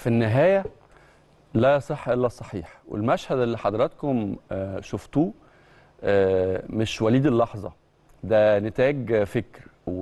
في النهايه لا يصح الا الصحيح والمشهد اللي حضراتكم آه، شفتوه آه، مش وليد اللحظه ده نتاج فكر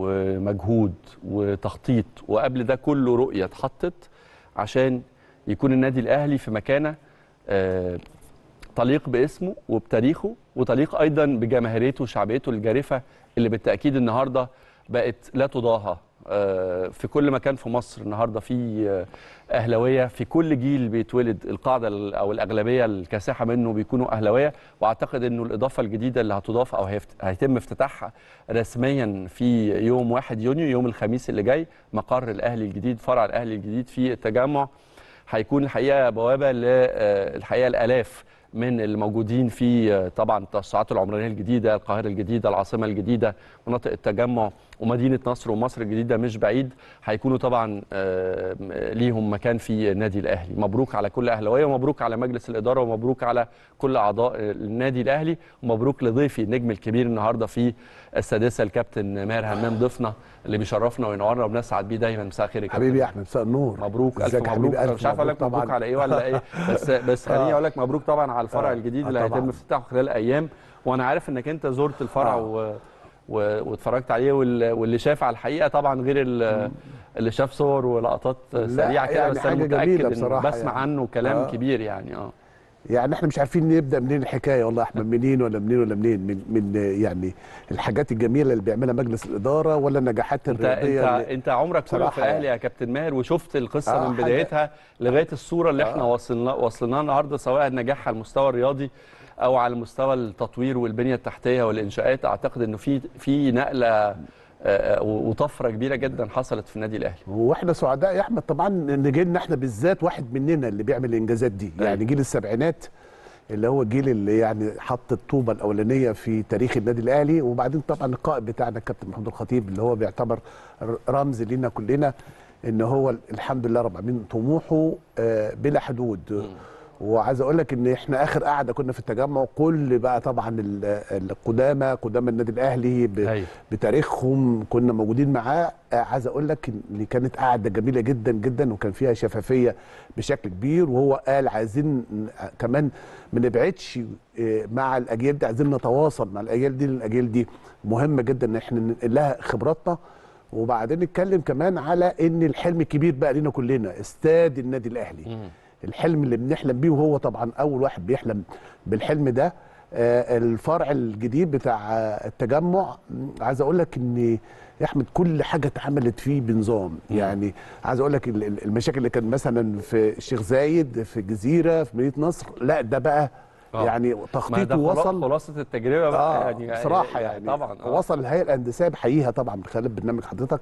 ومجهود وتخطيط وقبل ده كله رؤيه اتحطت عشان يكون النادي الاهلي في مكانه آه، تليق باسمه وبتاريخه وتليق ايضا بجماهيريته وشعبيته الجارفه اللي بالتاكيد النهارده بقت لا تضاهى آه، في كل مكان في مصر النهارده في آه، اهلاويه في كل جيل بيتولد القاعده ال- او الاغلبيه الكاسحه منه بيكونوا اهلاويه واعتقد انه الاضافه الجديده اللي هتضاف او هيفت- هيتم افتتاحها رسميا في يوم 1 يونيو يوم الخميس اللي جاي مقر الاهلي الجديد فرع الاهلي الجديد في التجمع هيكون الحقيقه بوابه للحقيقه الالاف من الموجودين في آه، طبعا التوسعات العمرانيه الجديده، القاهره الجديده، العاصمه الجديده، مناطق التجمع ومدينه نصر ومصر الجديده مش بعيد، هيكونوا طبعا آه، م- ليهم مكان في النادي الاهلي، مبروك على كل اهلاويه ومبروك على مجلس الاداره ومبروك على كل اعضاء النادي الاهلي ومبروك لضيفي النجم الكبير النهارده في السادسه الكابتن ماهر همام ضيفنا اللي بيشرفنا وينورنا وبنسعد بيه دايما مساء الخير يا كابتن. حبيبي يا احمد مساء النور مبروك الف ازيك يا مبروك حبيبي انا الف مش عارف اقول لك مبروك طبعاً. على ايه ولا ايه بس بس خليني آه. اقول لك مبروك طبعا على الفرع آه. الجديد آه اللي هيتم طبعاً. افتتاحه خلال ايام وانا عارف انك انت زرت الفرع آه. و... و... واتفرجت عليه وال... واللي شاف على الحقيقه طبعا غير ال... اللي شاف صور ولقطات لا، سريعه كده يعني بس انا حاجة متاكد جميلة إن بصراحة بسمع يعني. عنه كلام آه. كبير يعني اه يعني احنا مش عارفين نبدا منين الحكايه والله احمد منين ولا منين ولا منين من من يعني الحاجات الجميله اللي بيعملها مجلس الاداره ولا النجاحات انت الرياضيه انت اللي انت عمرك كله في بصراحة الاهلي يعني. يا كابتن ماهر وشفت القصه آه، من حاجة- بدايتها لغايه الصوره اللي احنا آه. وصلنا وصلنا النهارده سواء النجاح على المستوى الرياضي او على مستوى التطوير والبنيه التحتيه والانشاءات اعتقد انه في في نقله آه، وطفره كبيره جدا حصلت في النادي الاهلي واحنا سعداء يا احمد طبعا ان جيلنا احنا بالذات واحد مننا اللي بيعمل الانجازات دي أيوة. يعني جيل السبعينات اللي هو الجيل اللي يعني حط الطوبه الاولانيه في تاريخ النادي الاهلي وبعدين طبعا القائد بتاعنا الكابتن محمود الخطيب اللي هو بيعتبر ر- رمز لينا كلنا ان هو الحمد لله رب العالمين طموحه آه، بلا حدود وعايز اقول لك ان احنا اخر قعده كنا في التجمع كل بقى طبعا ال- القدامى قدامى النادي الاهلي ب- أيوة. بتاريخهم كنا موجودين معاه آه، عايز اقول لك ان كانت قعده جميله جدا جدا وكان فيها شفافيه بشكل كبير وهو قال عايزين ن- كمان ما نبعدش آه، مع الاجيال دي عايزين نتواصل مع الاجيال دي لان الاجيال دي مهمه جدا ان احنا ننقل لها خبراتنا وبعدين نتكلم كمان على ان الحلم الكبير بقى لينا كلنا استاد النادي الاهلي الحلم اللي بنحلم بيه وهو طبعا اول واحد بيحلم بالحلم ده آه، الفرع الجديد بتاع آه، التجمع م، عايز اقول لك ان يا احمد كل حاجه اتعملت فيه بنظام يعني عايز اقول لك ال- ال- المشاكل اللي كانت مثلا في الشيخ زايد في الجزيره في مدينه نصر لا ده بقى آه. يعني ما تخطيطه ده خلاص وصل خلاصه التجربه بقى اه يعني بصراحه يعني طبعا آه. وصل الهيئه الهندسيه بحييها طبعا من خلال برنامج حضرتك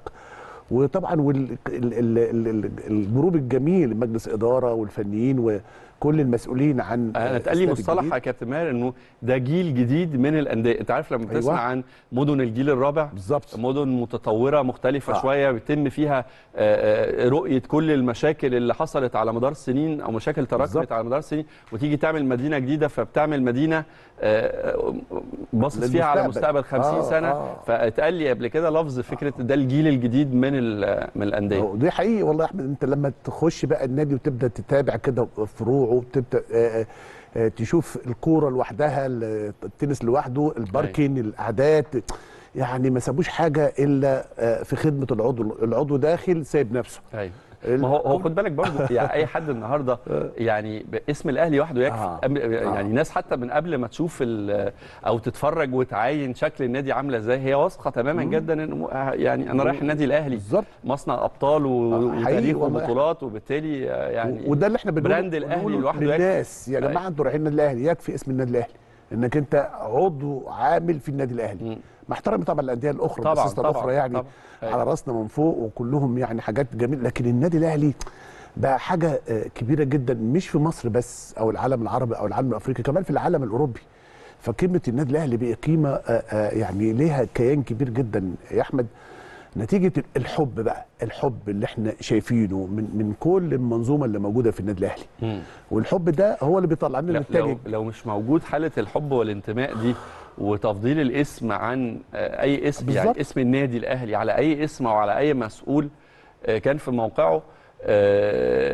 وطبعا والجروب الجميل مجلس اداره والفنيين وكل المسؤولين عن انا اتقال لي الاستاد مصطلح الجديد. يا كابتن ماهر انه ده جيل جديد من الانديه انت عارف لما أيوة. بتسمع عن مدن الجيل الرابع بالظبط مدن متطوره مختلفه آه. شويه بيتم فيها آه، آه، رؤيه كل المشاكل اللي حصلت على مدار السنين او مشاكل تراكمت بالظبط. على مدار السنين وتيجي تعمل مدينه جديده فبتعمل مدينه آه، باصص فيها على للمستقبل. مستقبل 50 آه، سنه آه. فاتقال لي قبل كده لفظ فكره ده الجيل الجديد من ال- من الانديه أهو، دي حقيقي والله يا احمد انت لما تخش بقى النادي وتبدا تتابع كده فروعه وتبدا آه، آه، تشوف الكوره لوحدها ال- التنس لوحده الباركينج الاعداد يعني ما سابوش حاجه الا آه، في خدمه العضو العضو داخل سايب نفسه ايوه ما هو هو خد بالك برضه يعني اي حد النهارده يعني باسم الاهلي وحده يكفي آه. أم- يعني آه. ناس حتى من قبل ما تشوف ال- او تتفرج وتعاين شكل النادي عامله ازاي هي واثقه تماما جدا ان يعني انا رايح النادي الاهلي بالظبط مصنع ابطال و- آه، حقيقي وتاريخ والله. وبطولات وبالتالي آه، يعني وده اللي احنا بنقوله براند الأهلي بنقوله لوحده يكفي. للناس يا أيوة. جماعه انتوا رايحين النادي الاهلي يكفي اسم النادي الاهلي انك انت عضو عامل في النادي الاهلي مم. مع احترامي طبعا الانديه الاخرى طبعاً، المؤسسات طبعاً، الاخرى يعني طبعاً. أيوة. على راسنا من فوق وكلهم يعني حاجات جميله لكن النادي الاهلي بقى حاجه آه، كبيره جدا مش في مصر بس او العالم العربي او العالم الافريقي كمان في العالم الاوروبي فقيمه النادي الاهلي بقى قيمه آه، آه، يعني ليها كيان كبير جدا يا احمد نتيجه الحب بقى الحب اللي احنا شايفينه من من كل المنظومه اللي موجوده في النادي الاهلي مم. والحب ده هو اللي بيطلع لنا لو, نتائج لو, لو مش موجود حاله الحب والانتماء دي وتفضيل الاسم عن آه، اي اسم بالظبط. يعني اسم النادي الاهلي على اي اسم او على اي مسؤول آه، كان في موقعه آه،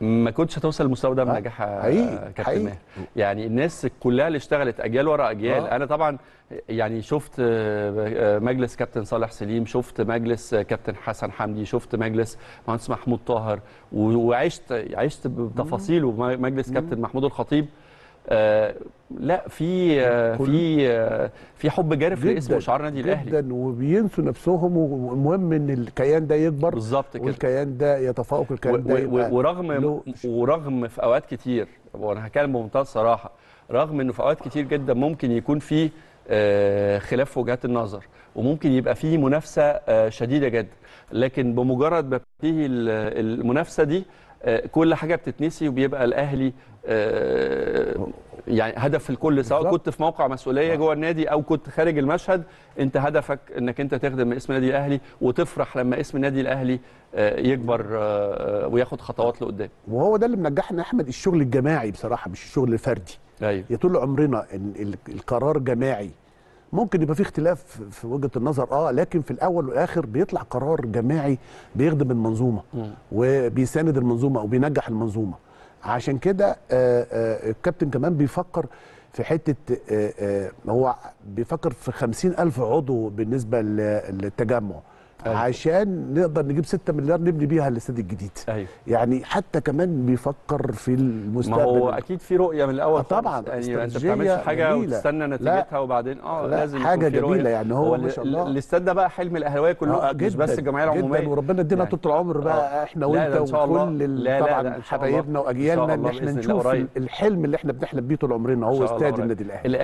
ما كنتش هتوصل للمستوى ده آه، بنجاح يا حقيقي، كابتن حقيقي. ماهر يعني الناس كلها اللي اشتغلت اجيال ورا اجيال آه. انا طبعا يعني شفت آه، مجلس كابتن صالح سليم شفت مجلس كابتن حسن حمدي شفت مجلس مهندس محمود طاهر و- وعشت عشت بتفاصيله م- مجلس كابتن محمود الخطيب آه لا في آه كل- في آه في حب جارف لاسم جداً، وشعار نادي الاهلي جدا وبينسوا نفسهم والمهم ان الكيان ده يكبر بالظبط كده والكيان ده يتفوق و- الكيان ده و- يبقى و- ورغم له- ورغم في اوقات كتير وانا هتكلم بمنتهى الصراحه رغم انه في اوقات كتير جدا ممكن يكون في آه، خلاف في وجهات النظر وممكن يبقى في منافسه آه، شديده جدا لكن بمجرد ما بتنتهي ال- المنافسه دي آه، كل حاجه بتتنسي وبيبقى الاهلي آه، يعني هدف الكل سواء بالظبط. كنت في موقع مسؤوليه جوه النادي او كنت خارج المشهد انت هدفك انك انت تخدم اسم النادي الاهلي وتفرح لما اسم النادي الاهلي آه، يكبر آه، وياخد خطوات لقدام وهو ده اللي منجحنا يا احمد الشغل الجماعي بصراحه مش الشغل الفردي ايوه يا طول عمرنا ال- ال- القرار جماعي ممكن يبقى في اختلاف في وجهه النظر اه لكن في الاول والاخر بيطلع قرار جماعي بيخدم المنظومه مم. وبيساند المنظومه وبينجح المنظومه عشان كده آه، آه، الكابتن كمان بيفكر في حته آه، آه، هو بيفكر في خمسين ألف عضو بالنسبه ل- للتجمع أيوة. عشان نقدر نجيب 6 مليار نبني بيها الاستاد الجديد ايوه يعني حتى كمان بيفكر في ما المستقبل هو اكيد في رؤيه من الاول آه طبعاً، خالص. يعني انت استراتيجية بتعملش حاجه جميلة. وتستنى نتيجتها وبعدين اه لا، لازم حاجة يكون في رؤية. جميلة يعني هو ما ال- شاء الله. ال- الاستاد ده بقى حلم الاهلاويه كلهم آه، مش بس الجمعيه جدا العموميه وربنا يدينا يعني. طول العمر بقى آه. احنا لا، وانت لا، إن شاء الله. وكل ال- لا، لا، لا، طبعا إن شاء الله. حبايبنا إن واجيالنا شاء ان الله احنا بإذن الله نشوف قريب. الحلم اللي احنا بنحلم بيه طول عمرنا إن هو شاء الله استاد قريب. النادي الاهلي الآن